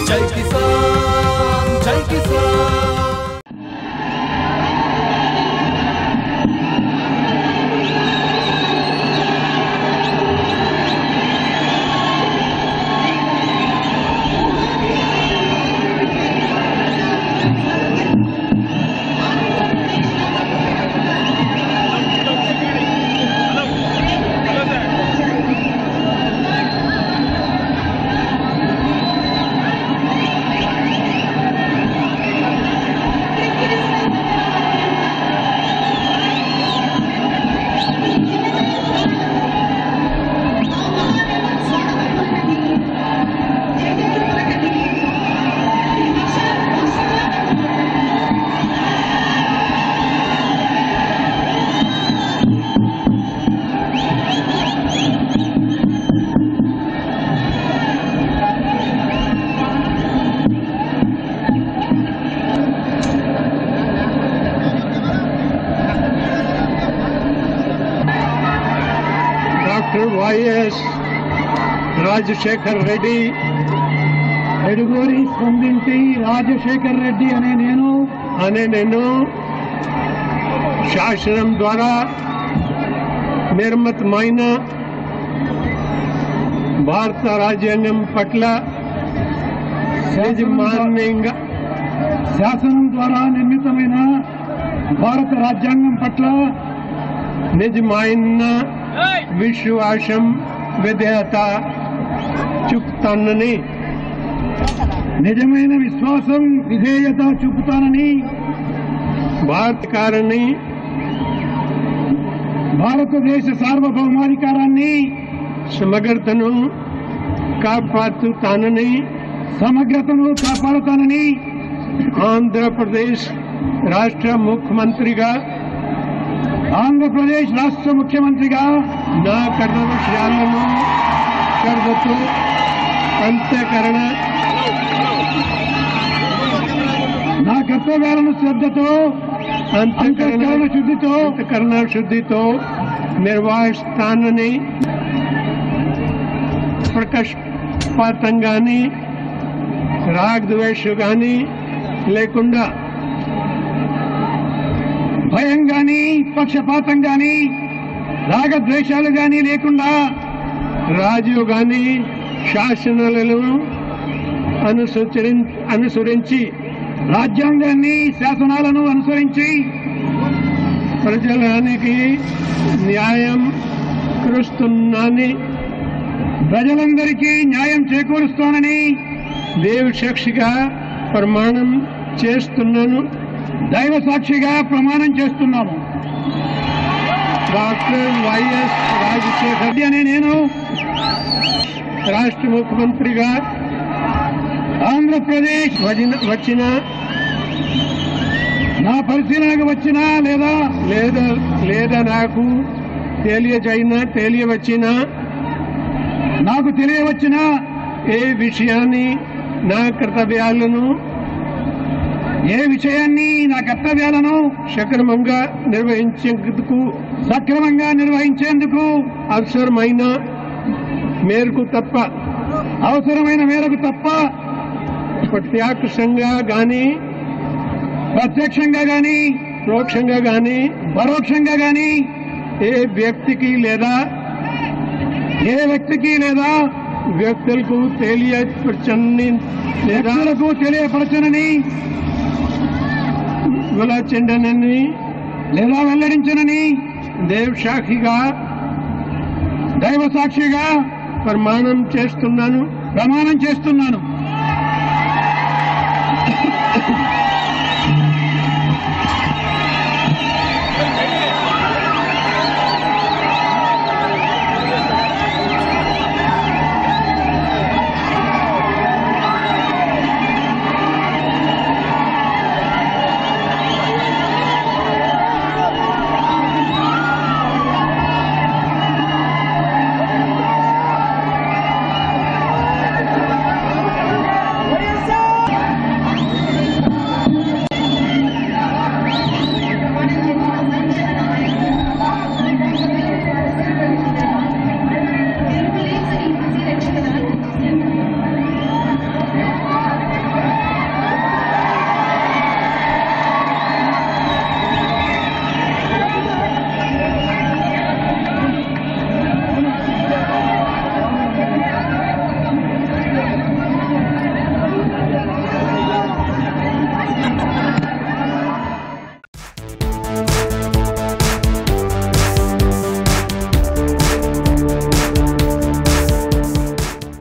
జై కిసాన్ జై కిసాన్ డాక్టర్ వైఎస్ రాజశేఖర్ రెడ్డి ఎడుగూరి స్పందించి రాజశేఖర్ రెడ్డి అనే నేను అనే నేను శాసనం ద్వారా నిర్మితమైన భారత రాజ్యాంగం పట్ల యాజమాన్యంగా శాసనం ద్వారా నిర్మితమైన భారత రాజ్యాంగం పట్ల నిజమైన విశ్వాసం విధేయత చూపుతానని నిజమైన విశ్వాసం విధేయత చూపుతానని భారతకారిని భారతదేశ సార్వభౌమాధికారాన్ని సమగ్రతను కాపాడుతానని సమగ్రతను కాపాడుతానని ఆంధ్రప్రదేశ్ రాష్ట్ర ముఖ్యమంత్రిగా ఆంధ్రప్రదేశ్ రాష్ట్ర ముఖ్యమంత్రిగా నా కర్తవ్యాలను శ్రద్ధతో అంత్యకరణ నా కర్తవ్యాలను శ్రద్ధతో అంత్యకరణ అంతఃకరణ శుద్ధితో అంతఃకరణ శుద్ధితో నిర్వహిస్తానని ప్రకాశపాతంగాని రాగద్వేష గాని లేకుండా భయం గాని పక్షపాతం గాని రాగద్వేషాలు గాని లేకుండా రాజు గాని శాసనాలను అనుసరి అనుసరించి రాజ్యాంగాన్ని శాసనాలను అనుసరించి ప్రజలానికి న్యాయం కరుస్తున్నానని ప్రజలందరికీ న్యాయం చేకూరుస్తానని దేవు సాక్షిగా ప్రమాణం చేస్తున్నాను దైవ సాక్షిగా ప్రమాణం చేస్తున్నాము డాక్టర్ వైఎస్ రాజశేఖర్ రెడ్డి అనే నేను రాష్ట్ర ముఖ్యమంత్రిగా ఆంధ్రప్రదేశ్ వదిన- వచ్చిన నా పరిశీలనకు వచ్చినా లేదా లేదా లేదా నాకు తెలియజైన తెలియవచ్చిన నాకు తెలియవచ్చిన ఏ విషయాన్ని నా కర్తవ్యాలను ఏ విషయాన్ని నా కర్తవ్యాలను సక్రమంగా నిర్వహించేందుకు సక్రమంగా నిర్వహించేందుకు అవసరమైన మేరకు తప్ప అవసరమైన మేరకు తప్ప ప్రత్యక్షంగా గాని ప్రత్యక్షంగా గాని పరోక్షంగా గాని పరోక్షంగా గాని ఏ వ్యక్తికి లేదా ఏ వ్యక్తికి లేదా వ్యక్తులకు తెలియపరచని లేదా వ్యక్తులకు తెలియపరచనని విలచెండనని లేదా వెల్లడించనని దేవ్ సాక్షిగా దైవ సాక్షిగా ప్రమాణం చేస్తున్నాను ప్రమాణం చేస్తున్నాను